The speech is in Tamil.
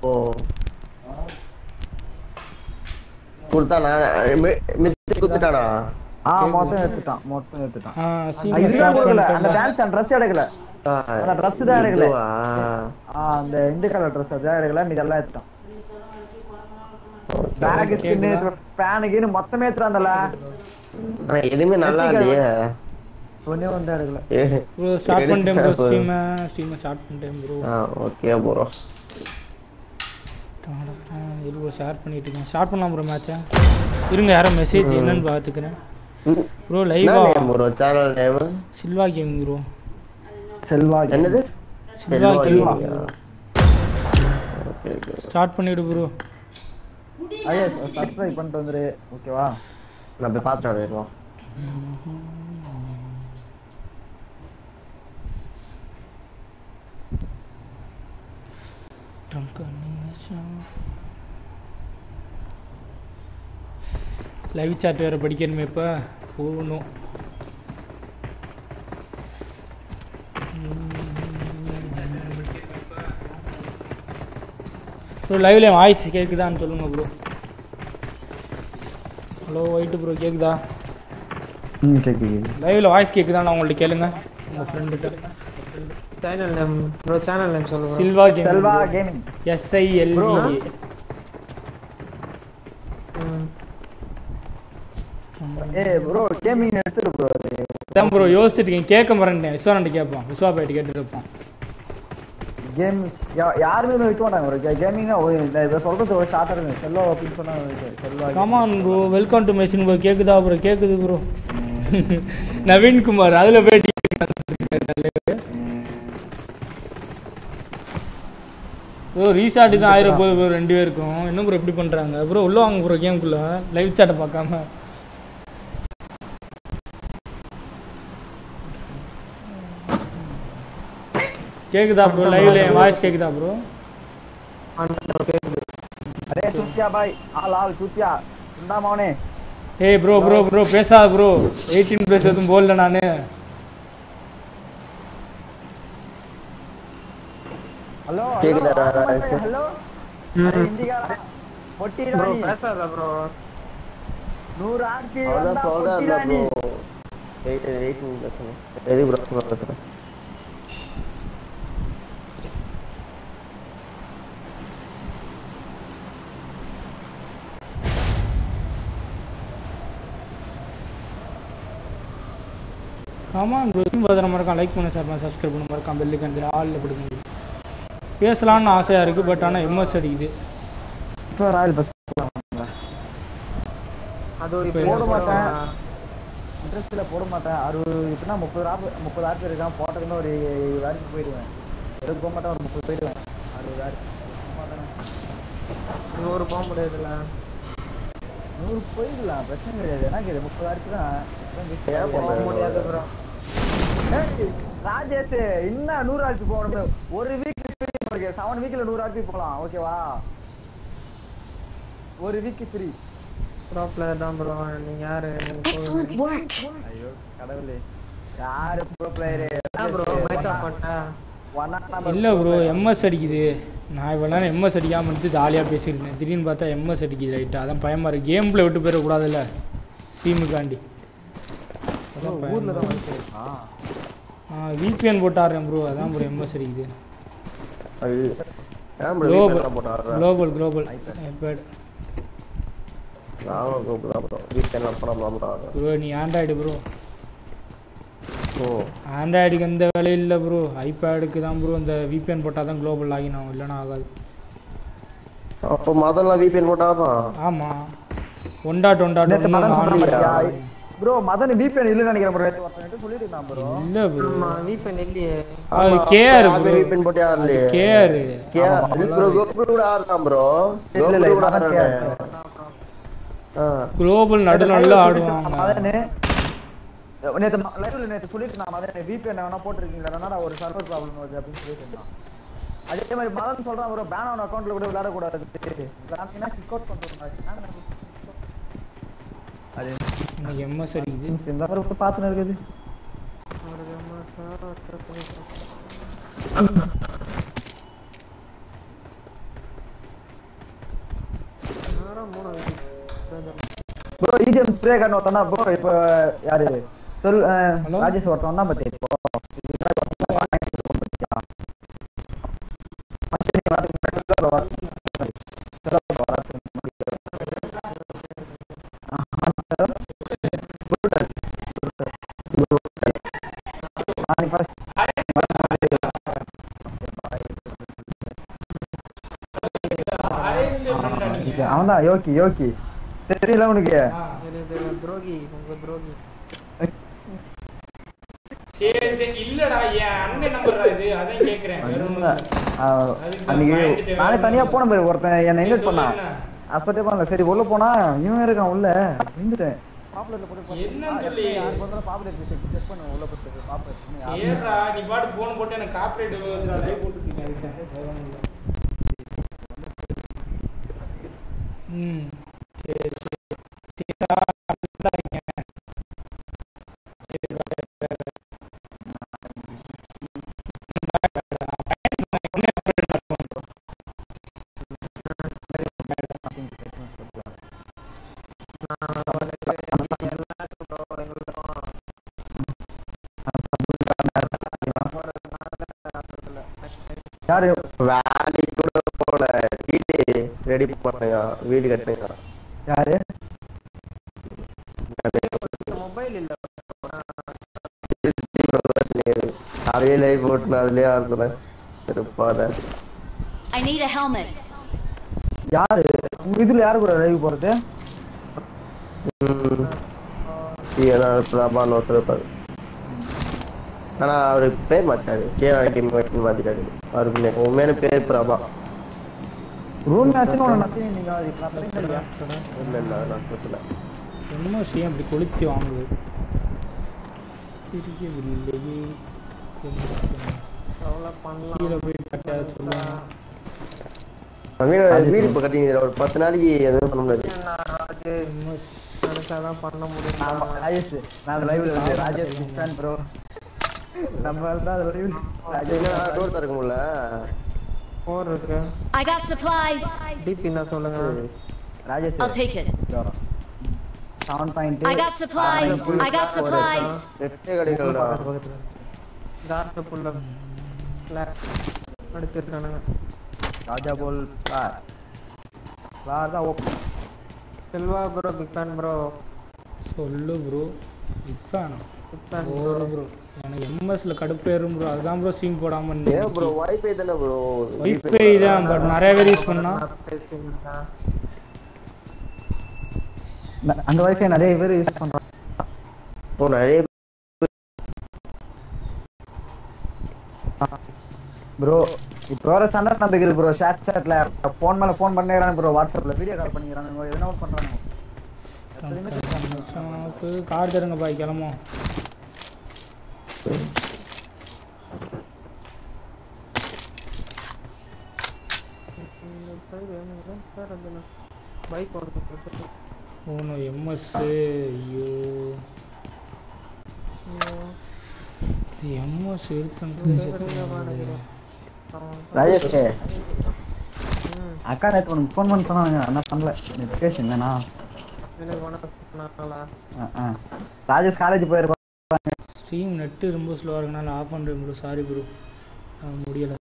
ஓ கொடுத்தானா மித்தி குத்துட்டானா ஆ மொத்தம் எடுத்துட்டான் மொத்தம் எடுத்துட்டான் ஆ ஆ, சீக்கிரம் இதுதான் ஸ்டார்ட் கொடுக்கல அந்த பண்ணிட்டேன் டான்ஸ் அந்த ட்ரெஸ் எடுக்கல ஆ, அந்த dress தான் எடுக்கல. இதுவா? ஆ அந்த இந்த கலர் ட்ரெஸ் அதான் எடுக்கல மீதி எல்லாம் எடுத்துட்டான் பேக் ஸ்கின் கேக்குதா? பேனுக்கு மொத்தமே எடுத்துறாந்தல ஆனா எதுவுமே நல்லா இல்லையே ஒண்ணே வந்து எடுக்கல ப்ரோ ஸ்டார்ட் பண்ணிட்டேன் ப்ரோ எடுத்துட்டா ஸ்ட்ரீமை ஸ்ட்ரீமை ஸ்டார்ட் பண்ணிட்டேன் ப்ரோ ஆ ஓகே ப்ரோ இரு ப்ரோ ஷேர் பண்ணிட்டு இருக்கேன் ஸ்டார்ட் பண்ணலாம் ப்ரோ மேட்சை இருங்க யாரோ மெசேஜ் என்னன்னு பார்த்துக்கிறேன் ப்ரோ லைவா bro channel name Silva gaming bro Selva என்னது Silva Selva gaming okay okay start பண்ணிவிடு ப்ரோ ஐயா சப்ஸ்கிரைப் பண்ணிட்டு வந்துரு ஓகேவா நான் போய் பார்த்துட்டு வரேன் லைவ் சாட் வேறு படிக்கணுமே இப்போ போகணும் ப்ரோ லைவ்ல வாய்ஸ் கேட்குதான்னு சொல்லுங்க ப்ரோ ஹலோ ஒயிட்டு ப்ரோ கேட்குதா ம் கேக்குது லைவ்ல வாய்ஸ் கேட்குதான்னு உங்கள்ட்ட கேளுங்க உங்கள் ஃப்ரெண்டுகிட்ட channel name bro channel name சொல்லுங்க Silva Selva game gaming SILV ஏய் ப்ரோ கேமிங் எடுத்துரு ப்ரோ அதான் ப்ரோ யோசிச்சுட்டு இருக்கேன் கேட்க மறந்துட்டேன் விஸ்வானண்ட கேட்போம் விஸ்வா போயிட்டு கேட்டுட்டு இருப்போம் கேம் யாருமே இன்னும் வைக்க மாட்டாங்க ப்ரோ கேமிங்கா இதை சொல்றது ஒரு ஷார்ட்டாக இருக்கு செல்வா அப்படின்னு சொன்னா Selva come on bro welcome to machine bro கேக்குதா ப்ரோ கேக்குது ப்ரோ நவீன் குமார் அதுல போய் ப்ரோ ரீசார்ட் தான் ஆயிரம் போகுது ப்ரோ ரெண்டு பேருக்கும் என்ன ப்ரோ எப்படி பண்றாங்க ப்ரோ உள்ள வாங்க ப்ரோ கேம்குள்ள லைவ் சாட்டை பார்க்காம கேக்குதா ப்ரோ லைவ்ல வாய்ஸ் கேக்குதா ப்ரோ அரே சூத்தியா பாய் ஆள் ஆள் சூத்தியா இந்தா மவனே ஏய் ப்ரோ ப்ரோ ப்ரோ பேசாத ப்ரோ எயிட்டீன் ப்ளஸ் எதுவும் போடல நான் ஹலோ கேக்குதா? ஹலோ இந்திகா பொட்டி ப்ரோ ராணி பேசாத ப்ரோ நூறு ஆர்பி அவ்வளோதான் வந்தா பொட்டி சொல்கிறேன் ராணி ப்ரோ எயிட் எயிட்டீன் பேசுங்க எது ப்ரோ சொல்ல பேசுகிறேன் கமான் ப்ரோ பதின மறக்காம லைக் பண்ண ஷேர் பண்ண சப்ஸ்கிரைப் பண்ண மறக்காம பெல்லு கண்டில் ஆளில் கொடுங்க பேசலாம்னு ஆசையாக இருக்குது பட் ஆனால் எம்எஸ் அடிக்குது இப்போ ராயல் பஸ் அது ஒரு போட இப்போ மாட்டேன். இன்ட்ரெஸ்ட்டில் போட மாட்டேன் அறுபது இப்படின்னா முப்பது ஆப் முப்பது ஆப் இருக்கான் போட்டதுன்னு ஒரு இருபது ஆருக்கு போயிடுவேன் இருபது போக மாட்டேன் ஒரு முப்பது போயிடுவேன் அறுபது ஆறு போக மாட்டேன் நூறு போக முடியாதுல்ல நூறு போயிடலாம் பிரச்சனை கிடையாது எனக்கு இது முப்பது ஆருக்கு தான் ஏன் போக முடியாது ப்ரோ ஏய், ராஜேஷ் இன்னும் நூறு ஆர்பி போகணும் ஒரு வீக் ஃப்ரீ செவன் வீக்ல நூறு ஆர்பி போகலாம் ஓகேவா ஒரு வீக் ஃப்ரீ ப்ரோ பிளேயர் தான் ப்ரோ நீங்க யாரு Excellent work. ஐயோ கடவுளே யாரு ப்ரோ பிளேயரு ப்ரோ மைக்கா பண்ணிட்டேன் ஒன் நம்பர் இல்லை ப்ரோ எம்எஸ் அடிக்குது நான் இவ்வளோ நேரம் எம்எஸ் அடிக்காமல் இருந்துச்சு ஜாலியாக பேசியிருந்தேன் திடீர்னு பார்த்தா எம்எஸ் அடிக்குது ரைட்டு அதான் பயமாக இருக்குது கேம் பிளே விட்டு போயிடக்கூடாதுல்ல ஸ்டீமுக்காண்டி அதான் ஊர்ல பயமா தான் இருக்கு. வந்து ஆ விபிஎன் போட்டு ஆடுறேன் ப்ரோ அதான் ப்ரோ எம்எஸ் அடிக்குது அது ஏன் ப்ரோ குளோபல் வீட்டில் போட்டு ஆடுறேன் குளோபல் குளோபல் ஐபேட் நானும் கூப்பிடலாம் ப்ரோ வீட்டில் போடாமல் ப்ரோ ஆடுறேன் ப்ரோ நீ ஆண்ட்ராய்டு ப்ரோ ஓ ஆண்ட்ராய்டுக்கு எந்த வேலையும் இல்லை ப்ரோ ஐபேடுக்கு தான் ப்ரோ இந்த விபிஎன் போட்டால் தான் குளோபல் லாகின் ஆகும் இல்லைன்னா ஆகாது அப்போ முதல்ல விபிஎன் போட்டாமா ஆமாம் ஒன் டாட் ஒன் டாட் நேத்து மதன் சொன்ன பாத்தியா? ஒன்று ப்ரோ மதன் VPN இல்லைன்னு நினைக்கிறேன் ப்ரோ நேத்து ஒருத்தன் சொல்லிட்டு இருந்தான் ப்ரோ இல்லை ப்ரோ ஆமா வீப்பன் இல்லையே அது கேஆர் ப்ரோ விபிஎன் போட்டே ஆடலையே கேஆர் கேஆர் அது ப்ரோ கோகுல் கூட ஆடுறான் ப்ரோ இல்ல, இல்ல, கோகுல் கூட மதன் ஆடுறானே கேஆர். ஆ குளோபல் நடு நல்லா ஆடுவாங்க மதனு நேத்து ம- லைவ்ல நேத்து சொல்லிட்டு நான் மதன் VPN வேணா போட்டிருக்கீங்களா என்னடா ஒரு சர்வர் ப்ராப்ளம் வருது அப்படின்னு சொல்லிட்டு இருந்தான் அதே மாதிரி மதன் சொல்றான் ப்ரோ பேன் ஆன அக்கௌண்ட்ல கூட விளையாட கூடாது பேனா கிக் அவுட் பண்றோம் அது எனக்கு எம்எஸ் அடிக்குது இந்த மாதிரி பார்த்துன்னு இருக்குது ப்ரோ இஜிஎம் ஸ்ப்ரே கார்டு ஒருத்தன் ப்ரோ இப்போ யாரு சொல் அஹ், Hello? ராஜேஷ் ஒருத்தன் தான் பத்தி இப்போ அவன் தான் யோகி யோகி தெரியல உனக்கு துரோகி உங்க துரோகி சரி சரி இல்லடா என் அண்ணன் நம்பர்டா இது அதான் கேக்குறேன் வேற ஒண்ணும் இல்ல. ஆஹ், அன்னைக்கு நானே தனியா போன பாரு ஒருத்தன் என்ன இன்வைட் பண்ணான் அப்பட்டே பண்ணல சரி உள்ள போனா இவன் இருக்கான் உள்ள இருந்துட்டேன் பாப்புலர்ல போட்டு என்னன்னு சொல்லி? பாப்புலர் செக் பண்ண உள்ள போட்டு பாப்புலர் சரிடா நீ பாட்டு போன் போட்டு எனக்கு காப்பிரைட் வந்துடா லைவ் போட்டுருக்கீங்க ம் சரி சரி சரிடா நல்லா இருக்கேன் சரி, bye, bye, bye. யாரு வேலைக்கு கூட போல வீடு ரெடி பண்ணுங்க வீடு கட்டுங்க யாரு மொபைல் இல்ல அதே லைவ் போட்டு நான் அதுலயே ஆடுறேன் இருப்பாத I need a helmet. யாரு உங்க இதுல யாரு கூட லைவ் போறது ம் ஏன்னா பிரபான்னு ஒருத்தர் இருப்பாரு ஆனா அவரு பேர் மாட்டாரு கே நாளைக்கு மாத்திட்டாரு அவருக்கு உண்மையான பேர் பிரபா ரூம் மேட்ச்னு ஒண்ணு நத்தி நீங்க அது நான் தெரியுங்க இல்லையா இல்ல இல்ல நான் சொல்லல என்னமோ செய்யும் அப்படி கொளுத்தி வாங்குது தெரியவில்லையே என்ன செய்ய? அவ்வளோ பண்ணலாம் கீழே போய் கட்ட சொல்லுவாங்க அவங்க வீடு இப்போ கட்டிங்க ஒரு பத்து நாளைக்கு எதுவும் பண்ண முடியாது MS நினைச்சாதான் பண்ண முடியும் ஆமா ராஜேஷ் நான் அந்த லைவ்ல வந்து ராஜேஷ் ஃபேன் ப்ரோ நம்ம தான் அந்த லைவ்ல ராஜேஷ் என்ன டோர் திறக்க முடியல ஃபோர் இருக்கு I got supplies. டிபி என்ன சொல்லுங்க Rajesh I'll take it. Seven point I got supplies. I got supplies. ரெட்டே கிடைக்கலடா காட்டு புள்ள அடிச்சிருக்கானுங்க ராஜா போல் பிளார் பிளார் தான் open Selva bro big fan bro சொல்லு ப்ரோ பிக் ஃபேனா பிக் ஃபேன் ஒரு ப்ரோ எனக்கு எம்எஸ்ல கடுப்பேறும் ப்ரோ அதுதான் ப்ரோ சிம் போடாம ஏன் ப்ரோ வைஃபை தானே ப்ரோ வைஃபை தான் பட் நிறைய பேர் யூஸ் பண்ணா பேசியிருந்தேன் அந்த வைஃபை நிறைய பேர் யூஸ் பண்றாங்க ஓ நிறைய ப்ரோ இப்போ வர சண்டை நடந்துக்குது ப்ரோ ஷேர் சாட்ல ஃபோன் மேல ஃபோன் பண்ணிக்கிறாங்க ப்ரோ வாட்ஸ்அப்ல வீடியோ கால் பண்ணிக்கிறாங்க எதனா பண்றாங்க கார் தருங்க பாய் கிளம்பும் பைக் ஓடுது ஓனோ எம்எஸ் ஐயோ எம்எஸ் இருக்குன்னு ராஜேஷ் அக்கா நேற்று உனக்கு ஃபோன் பண்ண சொன்னாங்க என்ன பண்ணல நீ பேசுங்க நான் எனக்கு வணக்கம் ராஜேஷ் காலேஜ் போயிருப்பான் ஸ்ட்ரீம் நெட்டு ரொம்ப ஸ்லோவாக இருக்கனால ஆஃப் பண்ணுறேன் ப்ரோ சாரி ப்ரோ முடியலை